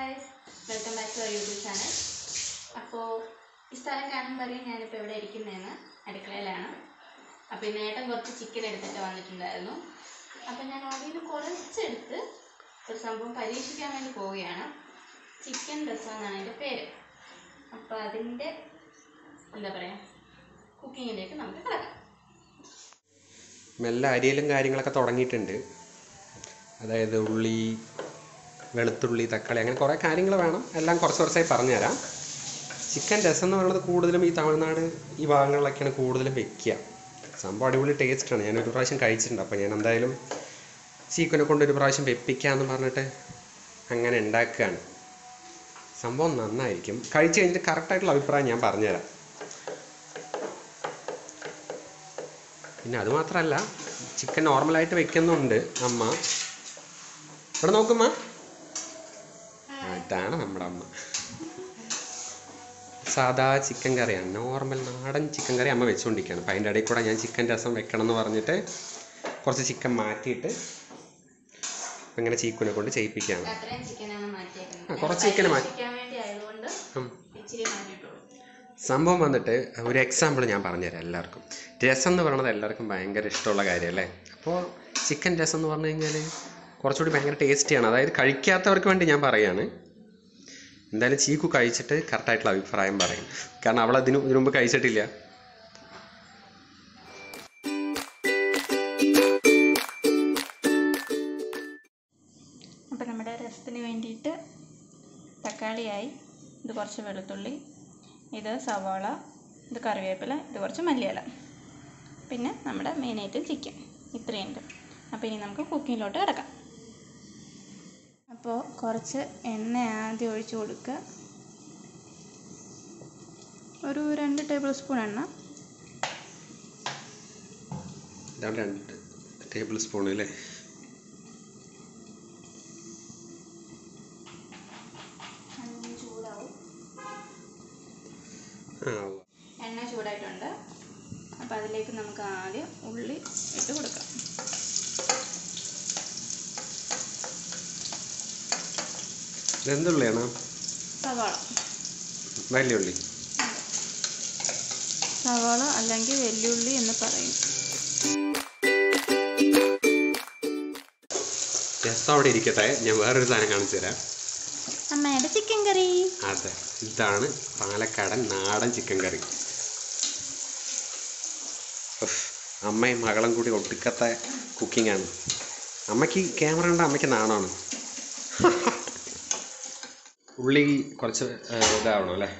Guys welcome back to YouTube channel അപ്പോൾ ഈ സ്ഥലം കാണുമ്പോൾ അറിയാം ഞാനിപ്പോൾ എവിടെ ഇരിക്കുന്നതെന്ന് അടുക്കളയിലാണ് അപ്പോൾ ഇന്ന് ഏട്ടൻ കുറച്ച് ചിക്കൻ എടുത്തിട്ട് വന്നിട്ടുണ്ടായിരുന്നു അപ്പോൾ ഞാൻ അതിൽ നിന്ന് കുറച്ചെടുത്ത് ഒരു സംഭവം പരീക്ഷിക്കാൻ വേണ്ടി പോവുകയാണ് ചിക്കൻ രസം എന്നാണ് അതിൻ്റെ പേര് അപ്പോൾ അതിൻ്റെ എന്താ പറയുക കുക്കിങ്ങിലേക്ക് നമുക്ക് കിടക്കാം മെല്ലെ അരിയലും കാര്യങ്ങളൊക്കെ തുടങ്ങിയിട്ടുണ്ട് അതായത് ഉള്ളി വെളുത്തുള്ളി തക്കാളി അങ്ങനെ കുറേ കാര്യങ്ങൾ വേണം എല്ലാം കുറച്ച് കുറച്ചായി പറഞ്ഞുതരാം ചിക്കൻ രസം എന്ന് പറയുന്നത് കൂടുതലും ഈ തമിഴ്നാട് ഈ ഭാഗങ്ങളിലൊക്കെയാണ് കൂടുതലും വെക്കുക സംഭവം അടിപൊളി ടേസ്റ്റാണ് ഞാൻ ഒരു പ്രാവശ്യം കഴിച്ചിട്ടുണ്ട് അപ്പോൾ ഞാൻ എന്തായാലും ചീക്കനെ കൊണ്ട് ഒരു പ്രാവശ്യം വെപ്പിക്കാമെന്ന് പറഞ്ഞിട്ട് അങ്ങനെ ഉണ്ടാക്കുകയാണ് സംഭവം നന്നായിരിക്കും കഴിച്ച് കഴിഞ്ഞിട്ട് കറക്റ്റായിട്ടുള്ള അഭിപ്രായം ഞാൻ പറഞ്ഞുതരാം പിന്നെ അത് മാത്രമല്ല ചിക്കൻ നോർമലായിട്ട് വെക്കുന്നുണ്ട് അമ്മ ഇവിടെ നോക്കുമ്മ അതാണ് നമ്മുടെ അമ്മ സാധാ ചിക്കൻ കറിയാണ് നോർമൽ നാടൻ ചിക്കൻ കറി അമ്മ വെച്ചുകൊണ്ടിരിക്കുകയാണ് അപ്പം അതിൻ്റെ ഇടയിൽ കൂടെ ഞാൻ ചിക്കൻ രസം വെക്കണം എന്ന് പറഞ്ഞിട്ട് കുറച്ച് ചിക്കൻ മാറ്റിയിട്ട് ഇങ്ങനെ ചീക്കുനെ കൊണ്ട് ചെയ്യിപ്പിക്കുകയാണ് അത്രയും ചിക്കനാണ് ആ, മാറ്റിയേക്കുന്നത് കുറച്ച് chicken മാറ്റി. പരീക്ഷിക്കാൻ വേണ്ടി ആയതുകൊണ്ട് ഉം. ഇച്ചിരി മാറ്റിയിട്ടുള്ളൂ സംഭവം വന്നിട്ട് ഒരു എക്സാമ്പിൾ ഞാൻ പറഞ്ഞുതരാം എല്ലാവർക്കും രസം എന്ന് പറയുന്നത് എല്ലാവർക്കും ഭയങ്കര ഇഷ്ടമുള്ള കാര്യമല്ലേ അപ്പോൾ ചിക്കൻ രസം എന്ന് പറഞ്ഞു കഴിഞ്ഞാൽ കുറച്ചുകൂടി ഭയങ്കര ടേസ്റ്റിയാണ് അതായത് കഴിക്കാത്തവർക്ക് വേണ്ടി ഞാൻ പറയാണ് എന്തായാലും ചീക്കു കഴിച്ചിട്ട് കറക്റ്റായിട്ടുള്ള അഭിപ്രായം പറയും കാരണം അവൾ അതിന് ഇതിനു മുമ്പ് കഴിച്ചിട്ടില്ല അപ്പോൾ നമ്മുടെ രസത്തിന് വേണ്ടിയിട്ട് തക്കാളിയായി ഇത് കുറച്ച് വെളുത്തുള്ളി ഇത് സവാള ഇത് കറിവേപ്പില ഇത് കുറച്ച് മല്ലിയില പിന്നെ നമ്മുടെ മെയിനായിട്ട് ചിക്കൻ ഇത്രയുണ്ട് അപ്പോൾ ഇനി നമുക്ക് കുക്കിങ്ങിലോട്ട് കിടക്കാം അപ്പോൾ കുറച്ച് എണ്ണ ആദ്യം ഒഴിച്ച് കൊടുക്കുക ഒരു രണ്ട് ടേബിൾ സ്പൂൺ എണ്ണ ഇതാണ് രണ്ട് ടേബിൾ സ്പൂൺ അല്ലേ ചൂടാവും ആ ഉവ്വ. എണ്ണ ചൂടായിട്ടുണ്ട് അപ്പോൾ അതിലേക്ക് നമുക്ക് ആദ്യം ഉള്ളി ഇട്ട് കൊടുക്കാം ഇതെന്തുള്ളിയാണ് സവാള വലിയ ഉള്ളി സവാള അല്ലെങ്കിൽ വെല്ലുള്ളി എന്ന് പറയും രസം അവിടെ ഇരിക്കട്ടെ ഞാൻ വേറൊരു സാധനം കാണിച്ചു തരാം അമ്മയുടെ ചിക്കൻ കറി അതെ ഇതാണ് പാലക്കാടൻ നാടൻ ചിക്കൻ കറി ഉഫ്, അമ്മയും മകളും കൂടി ഒടുക്കത്തെ കുക്കിംഗ് ആണ് അമ്മയ്ക്ക് ക്യാമറ ഉണ്ട് അമ്മയ്ക്ക് നാണമാണ് ഉള്ളി കുറച്ച് ഏഹ്, ഇതാവണം അല്ലേ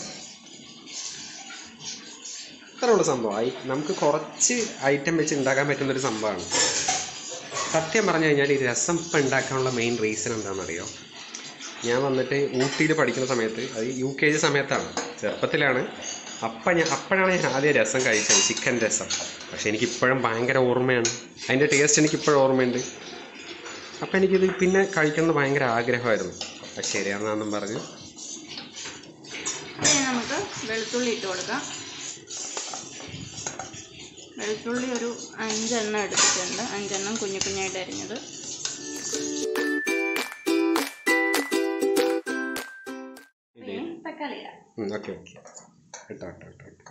ഇത്രയുള്ള സംഭവമായി നമുക്ക് കുറച്ച് ഐറ്റം വെച്ച് ഉണ്ടാക്കാൻ പറ്റുന്നൊരു സംഭവമാണ് സത്യം പറഞ്ഞു കഴിഞ്ഞാൽ ഈ രസം ഇപ്പം ഉണ്ടാക്കാനുള്ള മെയിൻ റീസൺ എന്താണെന്നറിയോ ഞാൻ വന്നിട്ട് ഊട്ടിയിൽ പഠിക്കുന്ന സമയത്ത് അത് യു കെ ജി സമയത്താണ് ചെറുപ്പത്തിലാണ് അപ്പം ഞാൻ അപ്പോഴാണ് ഞാൻ ആദ്യം രസം കഴിച്ചത് ചിക്കൻ രസം പക്ഷെ എനിക്കിപ്പോഴും ഭയങ്കര ഓർമ്മയാണ് അതിൻ്റെ ടേസ്റ്റ് എനിക്കിപ്പോഴും ഓർമ്മയുണ്ട് അപ്പം എനിക്കിത് പിന്നെ കഴിക്കുന്നത് ഭയങ്കര ആഗ്രഹമായിരുന്നു അപ്പം ശരിയാണെന്നും പറഞ്ഞു ഇനി നമുക്ക് വെളുത്തുള്ളി ഇട്ട് കൊടുക്കാം വെളുത്തുള്ളി ഒരു അഞ്ചെണ്ണം എടുത്തിട്ടുണ്ട് അഞ്ചെണ്ണം കുഞ്ഞു കുഞ്ഞായിട്ട് അരിഞ്ഞത് പിന്നെ തക്കാളി ഇടാം ഓക്കെ ഓക്കെ ഇട്ടോ ഇട്ടോ ഇട്ടോ ഇട്ടോ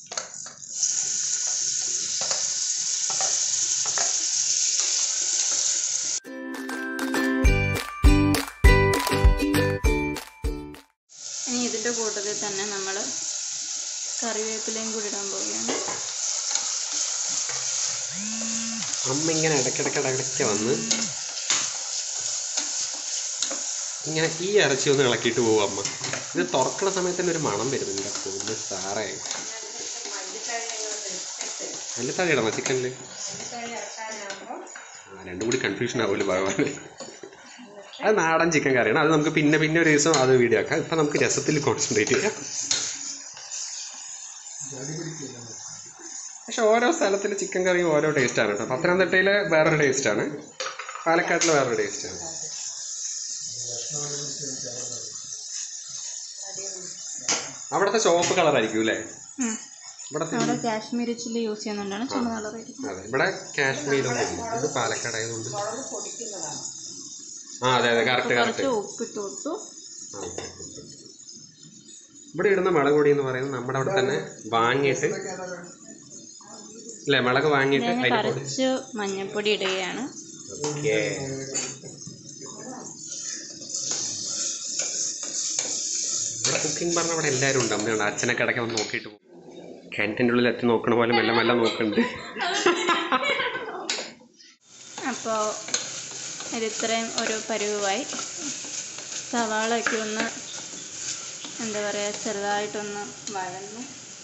ഇനി ഇതിൻ്റെ കൂട്ടത്തിൽ തന്നെ നമ്മൾ കറിവേപ്പിലയും കൂടി ഇടാൻ പോവുകയാണ് അമ്മ ഇങ്ങനെ ഇടയ്ക്കിടയ്ക്ക് ഇടയ്ക്കിടയ്ക്ക് വന്ന് ഇങ്ങനെ ഈ ഇറച്ചി ഒന്ന് ഇളക്കിയിട്ട് പോകും അമ്മ ഇത് തുറക്കണ സമയത്ത് തന്നെ ഒരു മണം വരുന്നുണ്ട് ഒന്ന് സാറേ മല്ലിത്താഴി ഇടണോ ചിക്കനിൽ ആ രണ്ടും കൂടി കൺഫ്യൂഷൻ ആവുമല്ലോ ഭഗവാൻ അത് നാടൻ ചിക്കൻ കറിയാണ് അത് നമുക്ക് പിന്നെ പിന്നെ ഒരു ദിവസം അത് വീഡിയോ ആക്കാം ഇപ്പം നമുക്ക് രസത്തിൽ കോൺസെൻട്രേറ്റ് ചെയ്യാം പക്ഷെ ഓരോ സ്ഥലത്തിലെ ചിക്കൻ കറിയും ഓരോ ടേസ്റ്റാണ് കേട്ടോ പത്തനംതിട്ടയിൽ വേറൊരു ടേസ്റ്റാണ് പാലക്കാട്ടിൽ വേറൊരു ടേസ്റ്റാണ് അവിടുത്തെ ചുവപ്പ് കളറായിരിക്കും അല്ലേ ഉം. ഇവിടത്തെ അവിടെ കാശ്മീരി ചില്ലി യൂസ് ചെയ്യുന്നുണ്ടാണ് ചുമ കളറായിരിക്കും അതെ ഇവിടെ കാശ്മീരൊന്നും ഇല്ല ഇത് പാലക്കാട് ആയതുകൊണ്ട് ആ അതെ അതെ കറക്റ്റ് കറക്റ്റ് കുറച്ച് ഉപ്പിട്ട് കൊടുത്തു ആ, ഓക്കെ, ഓക്കെ. ഇവിടെ ഇടുന്ന മുളക് പൊടി എന്ന് പറയുന്നത് നമ്മുടെ അവിടെ തന്നെ വാങ്ങിയിട്ട് അല്ലേ മുളക് വാങ്ങിയിട്ട് ഞാൻ അതിൻ്റെ പൊടി കുറച്ച് മഞ്ഞൾപ്പൊടി ഇടുകയാണ് ഓക്കേ ഇവിടെ കുക്കിംഗ് പറഞ്ഞ അവിടെ എല്ലാവരും ഉണ്ട് അമ്മയുണ്ട് അച്ഛനൊക്കെ ഇടയ്ക്ക് വന്ന് നോക്കിയിട്ട് പോകും കിണറ്റിൻ്റെ ഉള്ളിൽ എത്തി നോക്കണ പോലെ മെല്ലെ മെല്ലെ നോക്കുന്നുണ്ട് അപ്പോൾ ഇത് ഇത്രയും ഒരു പരുവായി സവാളയൊക്കെ ഒന്ന് എന്താ പറയുക ചെറുതായിട്ടൊന്ന് വഴന്നു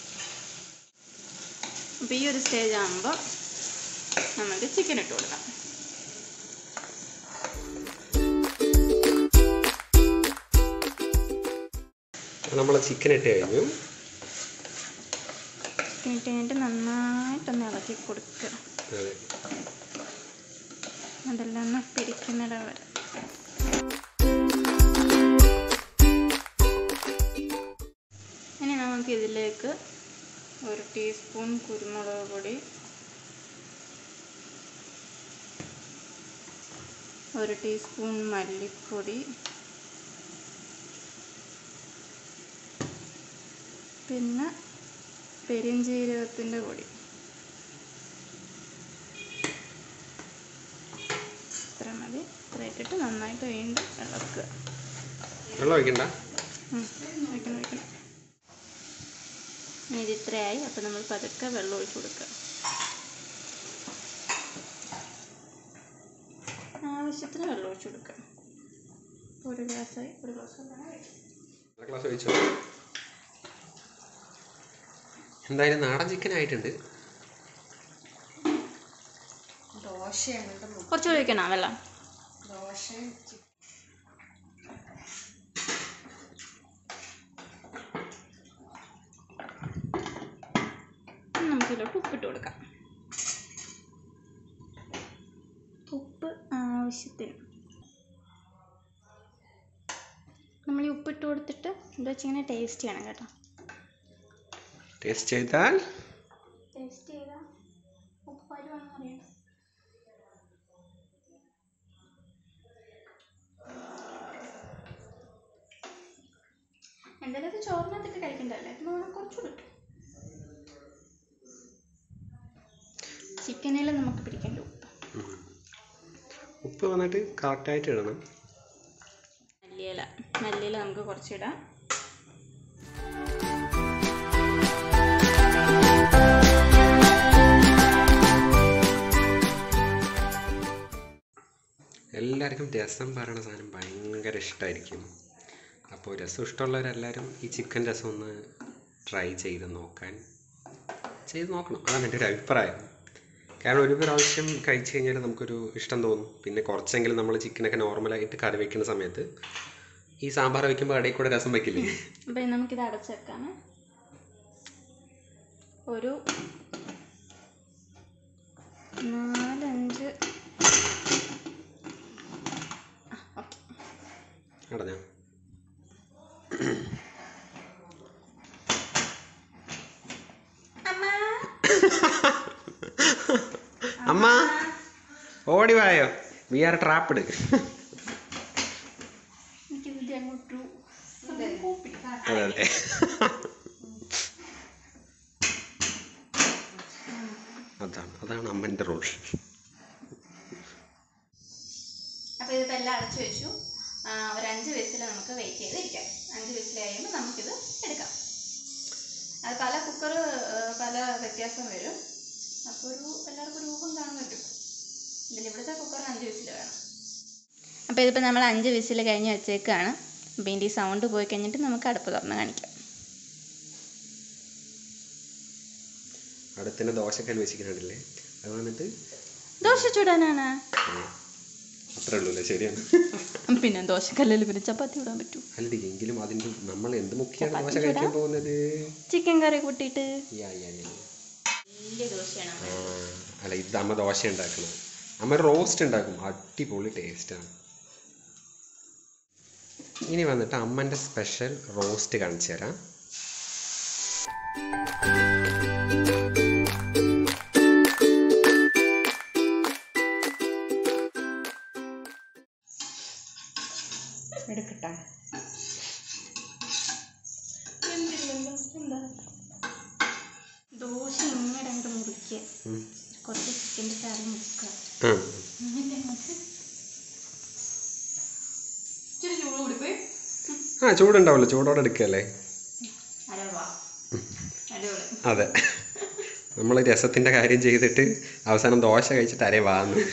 അപ്പോൾ ഈ ഒരു സ്റ്റേജ് ആകുമ്പോൾ നമുക്ക് ചിക്കൻ ഇട്ട് കൊടുക്കാം നമ്മൾ ചിക്കൻ ഇട്ട് കഴിഞ്ഞു ചിക്കൻ ഇട്ട് കഴിഞ്ഞിട്ട് നന്നായിട്ടൊന്ന് ഇളക്കി കൊടുക്കുക അതെ അതെല്ലാം ഒന്ന് പിരിക്കുന്നിട വരെ ഇനി നമുക്ക് ഇതിലേക്ക് ഒരു ടീസ്പൂൺ കുരുമുളക് പൊടി ഒരു ടീസ്പൂൺ മല്ലിപ്പൊടി പിന്നെ പെരിഞ്ജീരകത്തിൻ്റെ പൊടി ഇത്ര മതി ഇത്ര ഇട്ടിട്ട് നന്നായിട്ട് വീണ്ടും ഇളക്കുക വെള്ളം ഒഴിക്കണ്ട ഉം, ഒഴിക്കണം ഒഴിക്കണം ഇനി ഇത് ഇത്രയായി അപ്പോൾ നമ്മൾ പതുക്കെ വെള്ളം ഒഴിച്ച് കൊടുക്കുക ആവശ്യത്തിന് വെള്ളം ഒഴിച്ച് കൊടുക്കുക ഒരു ഗ്ലാസ്സായി ഒരു ഗ്ലാസ് വെള്ളം ഒഴിക്കും അര ഗ്ലാസ് ഒഴിച്ചു എന്തായാലും നാടൻ ചിക്കൻ ആയിട്ടുണ്ട് കുറച്ച് ഒഴിക്കണം വെള്ളം ഇനി നമുക്കിതിലോട്ട് ഉപ്പിട്ട് കൊടുക്കാം ഉപ്പ് ആവശ്യത്തിന് നമ്മൾ ഈ ഉപ്പിട്ട് കൊടുത്തിട്ട് എന്താ വെച്ചാൽ ഇങ്ങനെ ടേസ്റ്റ് ചെയ്യണം കേട്ടോ ടേസ്റ്റ് ചെയ്താൽ ടേസ്റ്റ് ചെയ്താൽ ഉപ്പ് വരുവാണെന്ന് അറിയണം എന്തായാലും ഇത് ചോറിനകത്തിട്ട് കഴിക്കണ്ടല്ലേ അപ്പം നമ്മൾ കുറച്ചുകൂടി ഇട്ടു ചിക്കനിൽ നമുക്ക് പിടിക്കേണ്ട ഉപ്പ് ഉപ്പ് വന്നിട്ട് കറക്റ്റായിട്ട് ഇടണം മല്ലിയില മല്ലിയില നമുക്ക് കുറച്ചിടാം എല്ലാവർക്കും രസം പറയണ സാധനം ഭയങ്കര ഇഷ്ടമായിരിക്കും അപ്പോൾ രസം ഇഷ്ടമുള്ളവരെല്ലാവരും ഈ ചിക്കൻ രസം ഒന്ന് ട്രൈ ചെയ്ത് നോക്കാൻ ചെയ്ത് നോക്കണം അതാണ് എൻ്റെ ഒരു അഭിപ്രായം കാരണം ഒരു പ്രാവശ്യം കഴിച്ചു കഴിഞ്ഞാൽ നമുക്കൊരു ഇഷ്ടം തോന്നും പിന്നെ കുറച്ചെങ്കിലും നമ്മൾ ചിക്കനൊക്കെ നോർമലായിട്ട് കറി വെക്കുന്ന സമയത്ത് ഈ സാമ്പാർ വെക്കുമ്പോൾ ഇടയിൽ കൂടെ രസം വെക്കില്ലേ അപ്പം നമുക്കിത് അടച്ചേക്കാമേ ഒരു നാലഞ്ച് ഓക്കെ അടഞ്ഞോ അമ്മ അമ്മ ഓടി വായോ വി ആർ ട്രാപ്പിഡ് എനിക്കിതിൻ്റെ അങ്ങോട്ടു അതെ അതെ അതാണ് അതാണ് അമ്മൻ്റെ റോൾ അപ്പോൾ ഇതിപ്പോൾ എല്ലാം അടച്ചു വെച്ചു ആ, ഒരു അഞ്ച് വിസിൽ നമുക്ക് വെയിറ്റ് ചെയ്തിരിക്കാം അഞ്ച് വിസിൽ കഴിയുമ്പോൾ നമുക്കിത് എടുക്കാം അത് പല കുക്കർ പല വ്യത്യാസം വരും അപ്പോൾ ഒരു എല്ലാവർക്കും ഒരു ഊഹം കാണുമല്ലോ ഇതിൽ ഇവിടുത്തെ കുക്കറിന് അഞ്ച് വിസിൽ വേണം അപ്പോൾ ഇതിപ്പോൾ നമ്മൾ അഞ്ച് വിസിൽ കഴിഞ്ഞ് വെച്ചേക്കാണ് അപ്പോൾ ഇതിൻ്റെ ഈ സൗണ്ട് പോയി കഴിഞ്ഞിട്ട് നമുക്ക് അടുപ്പ് തുറന്ന് കാണിക്കാം അടുത്തന്നെ ദോശക്കൽ വെച്ചിരിക്കുന്നുണ്ടല്ലേ അത് വന്നിട്ട് ദോശ ചൂടാനാണ് അത്രേ ഉള്ളൂ അല്ലേ ശരിയാണ് പിന്നെ ദോശക്കല്ലിൽ പിന്നെ ചപ്പാത്തി ഇടാൻ പറ്റൂ അല്ലടി എങ്കിലും അതിൻ്റെ നമ്മൾ എന്ത് മുഖ്യമാണ് ദോശ ചപ്പാത്തി കഴിക്കാൻ ചൂടാ? പോകുന്നത് ചിക്കൻ കറി കൂട്ടിയിട്ട് യാ, യാ, യാ. വലിയ ദോശയാണ് ആ, അല്ല ഇത് അമ്മ ദോശ ഉണ്ടാക്കുന്നത് അമ്മ റോസ്റ്റ് ഉണ്ടാക്കും അടിപൊളി ടേസ്റ്റാണ് ഇനി വന്നിട്ട് അമ്മൻ്റെ സ്പെഷ്യൽ റോസ്റ്റ് കാണിച്ചു തരാം എടുക്കട്ടെ എന്താ ദോശ ഇങ്ങനെ അങ്ങോട്ട് മുറിക്കുക ഉം. കുറച്ച് ചിക്കൻ്റെ കറി മുക്കുക ആ എന്നിട്ട് അങ്ങോട്ട് ഇച്ചിരി ചൂട് കൂടിപ്പോയി ആ ചൂടുണ്ടാവില്ല ചൂടോടെ എടുക്കല്ലേ അരവാ അടിപൊളി അതെ നമ്മൾ രസത്തിൻ്റെ കാര്യം ചെയ്തിട്ട് അവസാനം ദോശ കഴിച്ചിട്ട് അരേ വാന്ന്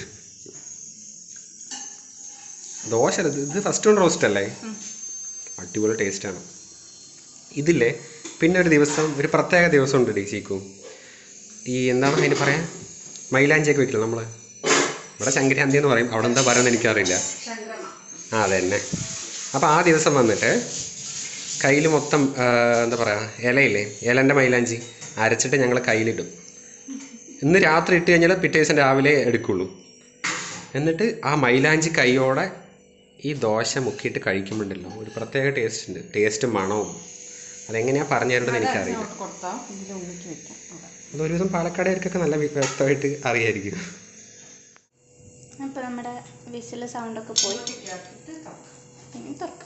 ദോശ അല്ല, ഇത് ഇത് ഫസ്റ്റ് വൺ റോസ്റ്റ് അല്ലേ ഉം. അടിപൊളി ടേസ്റ്റാണ് ഇതില്ലേ പിന്നെ ഒരു ദിവസം ഒരു പ്രത്യേക ദിവസം ഉണ്ട് ഡി ചീക്കു ഈ എന്താണ് അതിന് പറയാൻ മൈലാഞ്ചിയൊക്കെ വെക്കില്ല നമ്മൾ ഇവിടെ ശങ്കരാന്തി എന്ന് പറയും അവിടെ എന്താ പറയുന്നത് എനിക്കറിയില്ല ആ അതെ തന്നെ അപ്പോൾ ആ ദിവസം വന്നിട്ട് കയ്യിൽ മൊത്തം ആ, എന്താ പറയുക ഇലയില്ലേ ഇലൻ്റെ മൈലാഞ്ചി അരച്ചിട്ട് ഞങ്ങൾ കയ്യിലിടും ഇന്ന് രാത്രി ഇട്ട് കഴിഞ്ഞാൽ പിറ്റേ ദിവസം രാവിലെ എടുക്കുള്ളൂ എന്നിട്ട് ആ മൈലാഞ്ചി കൈയോടെ ഈ ദോശ മുക്കിയിട്ട് കഴിക്കുമ്പോണ്ടല്ലോ ഒരു പ്രത്യേക ടേസ്റ്റ് ഉണ്ട് ടേസ്റ്റും മണവും അതെങ്ങനെയാണ് പറഞ്ഞു തരേണ്ടത് എനിക്കറിയില്ല കൊടുത്താൽ ഇതിൻ്റെ ഉള്ളിലേക്ക് വെക്കാം അവിടെ അത് ഒരുവിധം പാലക്കാടുകാർക്കൊക്കെ നല്ല വ്യ- വ്യക്തമായിട്ട് അറിയായിരിക്കും അപ്പോൾ നമ്മുടെ വിസിൽ സൗണ്ടൊക്കെ പോയി ഇട്ടിട്ട് തുറക്കാം. ഇനി തുറക്കാം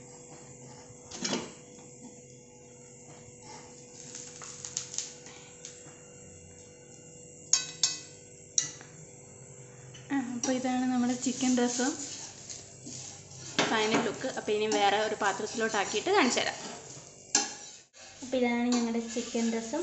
ആ അപ്പോൾ ഇതാണ് നമ്മുടെ ചിക്കൻ രസം ഫൈനൽ ലുക്ക് അപ്പോൾ ഇനി വേറെ ഒരു പാത്രത്തിലോട്ടാക്കിയിട്ട് കാണിച്ചു തരാം അപ്പോൾ ഇതാണ് ഞങ്ങളുടെ ചിക്കൻ രസം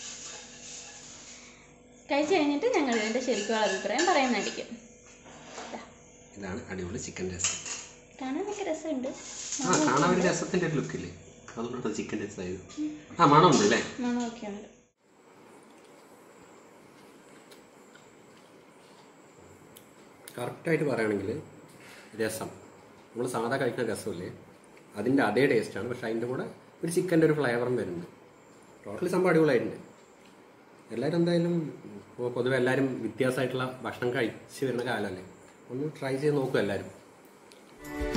കഴിച്ചു കഴിഞ്ഞിട്ട് ഞങ്ങൾ ഇതിൻ്റെ ശരിക്കുള്ള അഭിപ്രായം പറയുന്നതായിരിക്കും ദാ, ഇതാണ് അടിപൊളി ചിക്കൻ രസം കാണാനൊക്കെ രസമുണ്ട് ആ കാണാൻ ഒരു രസത്തിൻ്റെ ഒരു ലുക്കില്ലേ അതുകൊണ്ടാണ് ചിക്കൻ രസം ആയത് ആ മണമുണ്ട് അല്ലേ മണമൊക്കെ ഉണ്ട് കറക്റ്റായിട്ട് പറയുകയാണെങ്കിൽ രസം നമ്മൾ സാധാ കഴിക്കുന്ന രസമില്ലേ അതിൻ്റെ അതേ ടേസ്റ്റാണ് പക്ഷേ അതിൻ്റെ കൂടെ ഒരു ചിക്കൻ്റെ ഒരു ഫ്ലേവറും വരുന്നുണ്ട് ടോട്ടലി സംഭവം അടിപൊളിയായിട്ടുണ്ട് എല്ലാവരും എന്തായാലും ഇപ്പോൾ പൊതുവെ എല്ലാവരും വ്യത്യാസമായിട്ടുള്ള ഭക്ഷണം കഴിച്ച് വരുന്ന കാലമല്ലേ ഒന്ന് ട്രൈ ചെയ്ത് നോക്കുക എല്ലാവരും